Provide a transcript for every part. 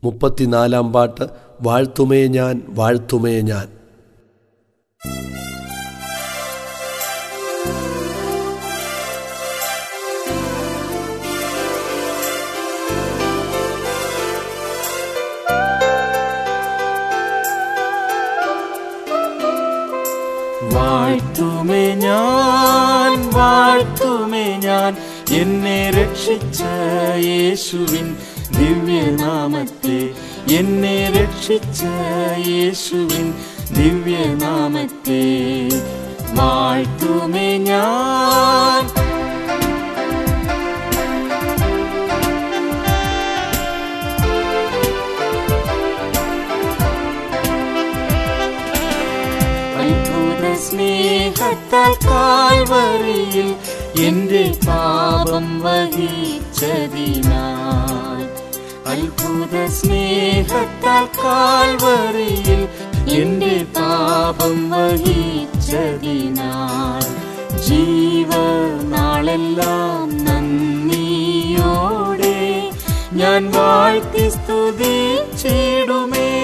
മുപ്പത്തിനാലാം പാട്ട് വാഴ്ത്തുമേ ഞാൻ വാഴ്ത്തുമേ ഞാൻ വാഴ്ത്തുമേ ഞാൻ വാഴ്ത്തുമേ ഞാൻ എന്നെ രക്ഷിച്ച യേശുവിൻ ദിവ്യനാമത്തെ എന്നെ രക്ഷിച്ച യേശുവിൻ ദിവ്യനാമത്തെ വാഴ്ത്തുമേ ഞാൻ അത്ഭുത സ്നേഹത്താൽ കാൽവറിയിൽ എന്റെ പാപം വഹിച്ചതിനാൽ അത്ഭുത സ്നേഹത്താൽ കാൽവറിയിൽ എന്റെ പാപം വഹിച്ചതിനാൽ ജീവനാളെല്ലാം നന്ദിയോടെ ഞാൻ വാഴ്ത്തി സ്തുതിച്ചിടുമേ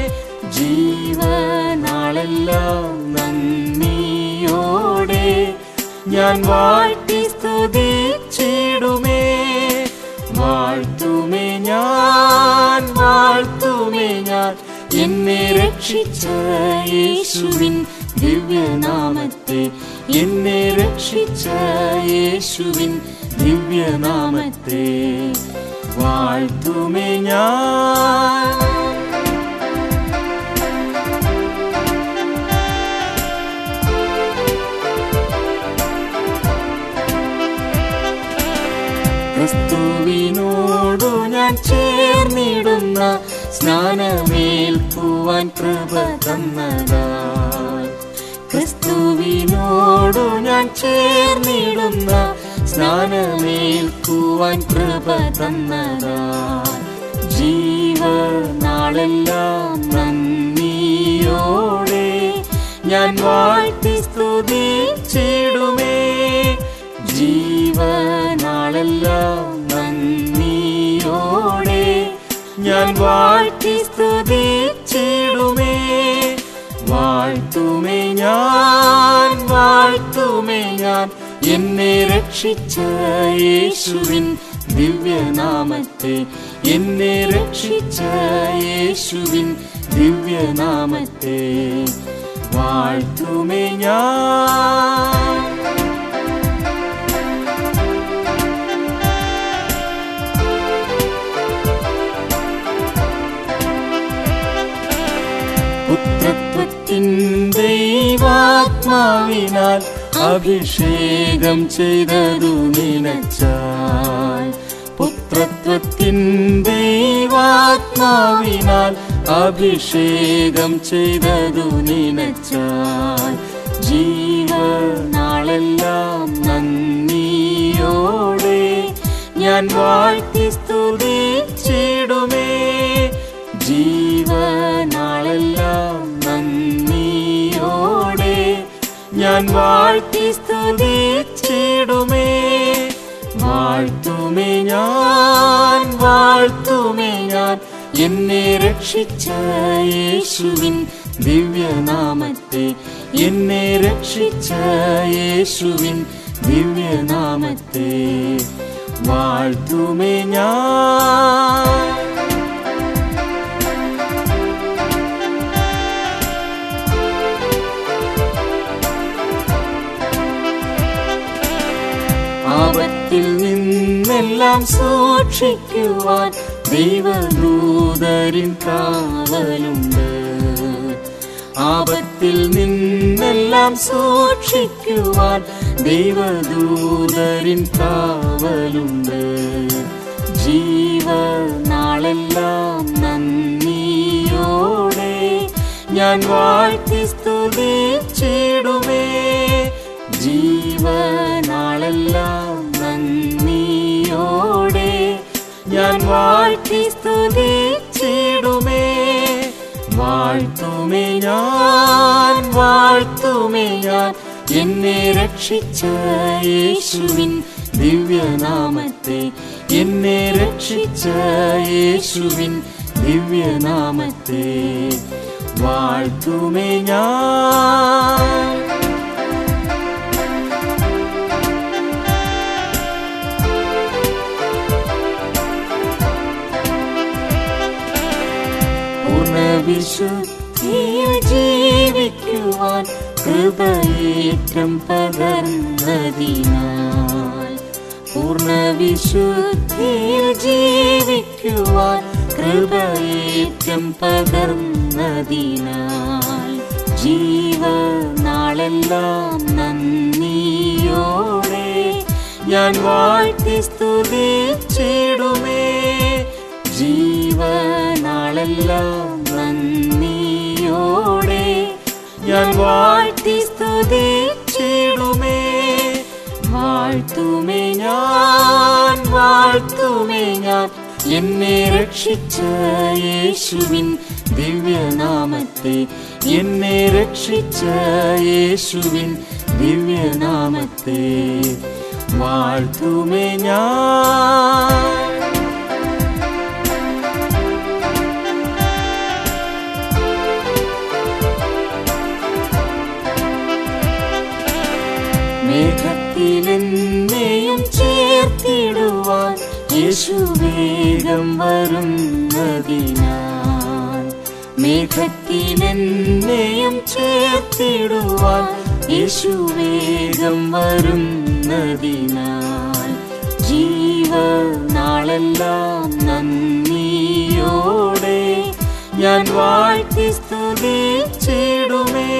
ജീവനാളെല്ലാം നന്ദിയോടെ ഞാൻ വാഴ്ത്തി സ്തുതിച്ചിടുമേ വാഴ്ത്തുമേ ഞാൻ വാഴ്ത്തുമേ ഞാൻ എന്നെ രക്ഷിച്ച യേശുവിൻ ദിവ്യനാമത്തെ എന്നെ രക്ഷിച്ച യേശുവിൻ ദിവ്യനാമത്തെ വാഴ്ത്തുമേ ഞാൻ ക്രിസ്തുവിനോടു ഞാൻ ചേർന്നിടുന്ന സ്നാനമേൽക്കുവാൻ കൃപ തന്നതായി ക്രിസ്തുവിനോടു ഞാൻ ചേർന്നിടുന്ന സ്നാനമേൽക്കുവാൻ കൃപ തന്നതായി ജീവനാളെല്ലാം നന്ദിയോടെ ഞാൻ വാഴ്ത്തി സ്തുതിച്ചിടുമേ ജീവനാളെല്ലാം നന്ദിയോടെ ഞാൻ വാഴ്ത്തി സ്തുതിച്ചിടുമേ വാഴ്ത്തുമേ ഞാൻ വാഴ്ത്തുമേ ഞാൻ എന്നെ രക്ഷിച്ച യേശുവിൻ ദിവ്യനാമത്തെ എന്നെ രക്ഷിച്ച യേശുവിൻ ദിവ്യനാമത്തെ വാഴ്ത്തുമേ ഞാൻ പുത്രത്വത്തിൻ ദൈവാത്മാവിനാൽ അഭിഷേകം ചെയ്തതു നിനച്ചാൽ പുത്രത്വത്തിൻ ദൈവാത്മാവിനാൽ അഭിഷേകം ചെയ്തതു നിനച്ചാൽ ജീവനാളെല്ലാം നന്ദിയോടെ ഞാൻ വാഴ്ത്തി സ്തുതിച്ചിടുമേ ജീവനാളെല്ലാം നന്ദിയോടെ ഞാൻ വാഴ്ത്തി സ്തുതിച്ചിടുമേ വാഴ്ത്തുമേ ഞാൻ വാഴ്ത്തുമേ ഞാൻ എന്നെ രക്ഷിച്ച യേശുവിൻ ദിവ്യനാമത്തെ എന്നെ രക്ഷിച്ച യേശുവിൻ ദിവ്യനാമത്തെ വാഴ്ത്തുമേ ഞാൻ ആപത്തിൽ നിന്നെല്ലാം സൂക്ഷിക്കുവാൻ ദൈവദൂതരിൻ കാവലുണ്ട് ആപത്തിൽ നിന്നെല്ലാം സൂക്ഷിക്കുവാൻ ദൈവദൂതരിൻ കാവലുണ്ട് ജീവനാളെല്ലാം നന്ദിയോടെ ഞാൻ വാഴ്ത്തി സ്തുതിച്ചിടുമേ ജീവനാളെല്ലാം നന്ദിയോടെ ഞാൻ വാഴ്ത്തി സ്തുതിച്ചിടുമേ വാഴ്ത്തുമേ ഞാൻ വാഴ്ത്തുമേ ഞാൻ എന്നെ രക്ഷിച്ച യേശുവിൻ ദിവ്യനാമത്തെ എന്നെ രക്ഷിച്ച യേശുവിൻ ദിവ്യനാമത്തെ വാഴ്ത്തുമേ ഞാൻ പൂർണ്ണവിശുദ്ധിയിൽ ജീവിക്കുവാൻ കൃപയേറ്റം പകർന്നതിനാൽ പൂർണ്ണവിശുദ്ധിയിൽ ജീവിക്കുവാൻ കൃപയേറ്റം പകർന്നതിനാൽ ജീവനാളെല്ലാം നന്ദിയോടെ ഞാൻ വാഴ്ത്തി സ്തുതിച്ചിടുമേ ജീവനാളെല്ലാം നന്ദിയോടെ ഞാൻ വാഴ്ത്തി സ്തുതിച്ചിടുമേ വാഴ്ത്തുമേ ഞാൻ വാഴ്ത്തുമേ ഞാൻ എന്നെ രക്ഷിച്ച യേശുവിൻ ദിവ്യനാമത്തെ എന്നെ രക്ഷിച്ച യേശുവിൻ ദിവ്യനാമത്തെ വാഴ്ത്തുമേ ഞാൻ മേഘത്തിലെന്നെയും ചേർത്തിടുവാൻ യേശു വേഗം വരുന്നതിനാൽ മേഘത്തിലെന്നെയും ചേർത്തിടുവാൻ യേശു വേഗം വരുന്നതിനാൽ ജീവനാളെല്ലാം നന്ദിയോടെ ഞാൻ വാഴ്ത്തി സ്തുതിച്ചിടുമേ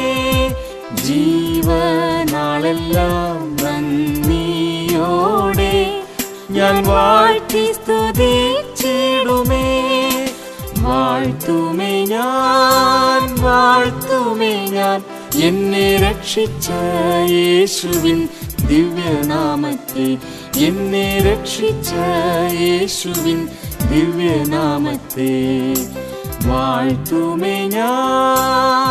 ജീവനാളെല്ലാം നന്ദിയോടെ ഞാൻ വാഴ്ത്തി സ്തുതിച്ചിടുമേ വാഴ്ത്തുമേ ഞാൻ വാഴ്ത്തുമേ ഞാൻ എന്നെ രക്ഷിച്ച യേശുവിൻ ദിവ്യനാമത്തെ എന്നെ രക്ഷിച്ച യേശുവിൻ ദിവ്യനാമത്തെ വാഴ്ത്തുമേ ഞാൻ